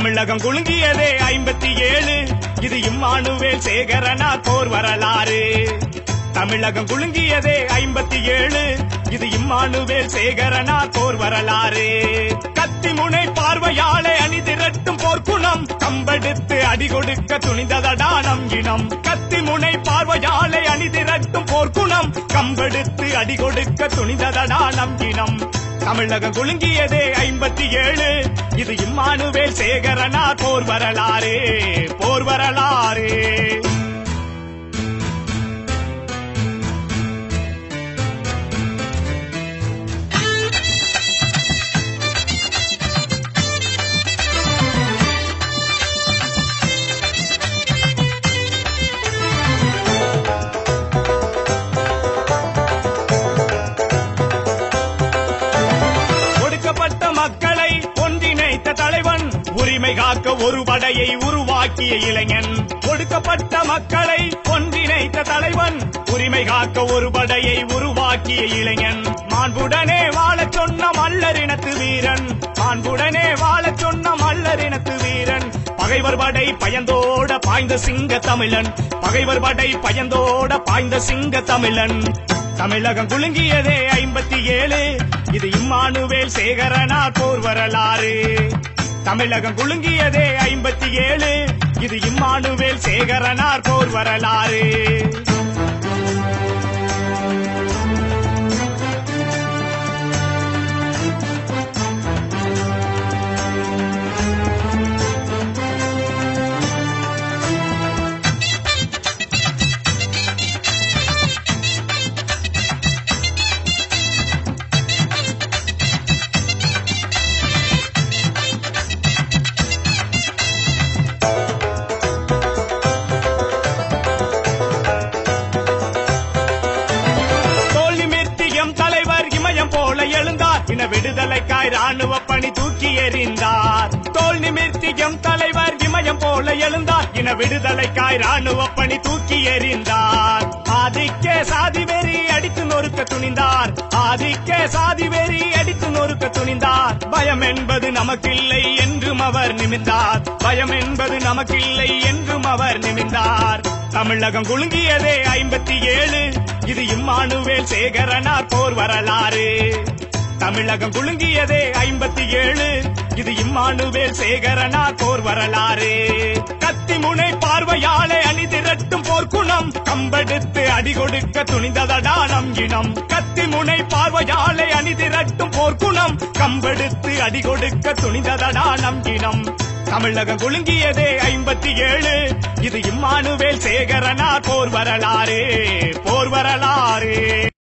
தமிழகம் குலுங்கியதே ஐம்பத்தி ஏழு இது இம்மானுவேல் சேகரனார் போர் வரலாறு தமிழகம் குலுங்கியதே ஐம்பத்தி ஏழு இது இம்மானுவேல் சேகரனார் போர் வரலாறு கத்தி முனை பார்வையாளை அணி திரட்டும் போர்க்குணம் கம்பெடுத்து அடி கொடுக்க துணிந்ததடா நம் இனம் கத்தி முனை பார்வையாளை அணி திரட்டும் போர்க்குணம் கம்பெடுத்து அடி கொடுக்க துணிந்ததடா நம் இனம் தமிழகம் குலுங்கியதே ஐம்பத்தி ஏழு இது இம்மானுவேல் சேகரனார் போர் வரலாறு போர் வரலாறு ஒடுக்கப்பட்ட மக்களை ஒன்றிணைத்த தலைவன் உரிமை காக்க ஒரு படையை உருவாக்கிய இளைஞன் ஒடுக்கப்பட்ட மக்களை ஒன்றிணைத்த தலைவன் உரிமை காக்க ஒரு படையை உருவாக்கிய இளைஞன் மாண்புடனே வாழச் சொன்ன மல்லரினத்து வீரன் மாண்புடனே வாழச் சொன்ன மல்லரினத்து வீரன் பகைவர் படை பயந்தோட பாய்ந்த சிங்க தமிழன் பகைவர் படை பயந்தோட பாய்ந்த சிங்க தமிழன் தமிழகம் குலுங்கியதே ஐம்பத்தி ஏழு இது இம்மானுவேல் சேகரனார் போர் வரலாறு தமிழகம் குலுங்கியதே ஐம்பத்தி ஏழு இது இம்மானுவேல் சேகரனார் போர் வரலாறு தோல் நிமிர்த்தி எம் தலைவர் இமயம் போல எழுந்தார் இன விடுதலைக்காய் ராணுவ பணி தூக்கி எறிந்தார் தோல் நிமிர்த்தி எம் தலைவர் இமயம் போல எழுந்தார் இன விடுதலைக்காய் ராணுவ பணி தூக்கி எறிந்தார் ஆதிக்க சாதி வெறி அடித்து நொறுக்க துணிந்தார் ஆதிக்க சாதி வெறி அடித்து நொறுக்க துணிந்தார் பயம் என்பது நமக்கில்லை என்றும் அவர் நிமிர்ந்தார் பயம் என்பது நமக்கில்லை என்றும் அவர் நிமிர்ந்தார் தமிழகம் குலுங்கியதே ஐம்பத்தி ஏழு இது இம்மானுவேல் சேகரனார் போர் வரலாறு தமிழகம் குலுங்கியதே ஐம்பத்தி ஏழு இது இம்மானுவேல் சேகரனார் போர் வரலாறு கத்தி முனை பார்வையாளை அணி திரட்டும் போர்க்குணம் கம்பெடுத்து அடி கொடுக்க துணிந்ததடா நம் இனம் கத்தி முனை பார்வையாளை அணி திரட்டும் போர்க்குணம் கம்பெடுத்து அடி கொடுக்க துணிந்ததடா நம் இனம் தமிழகம் குலுங்கியதே ஐம்பத்தி ஏழு இது இம்மானுவேல் சேகரனார் போர் வரலாறு போர் வரலாறு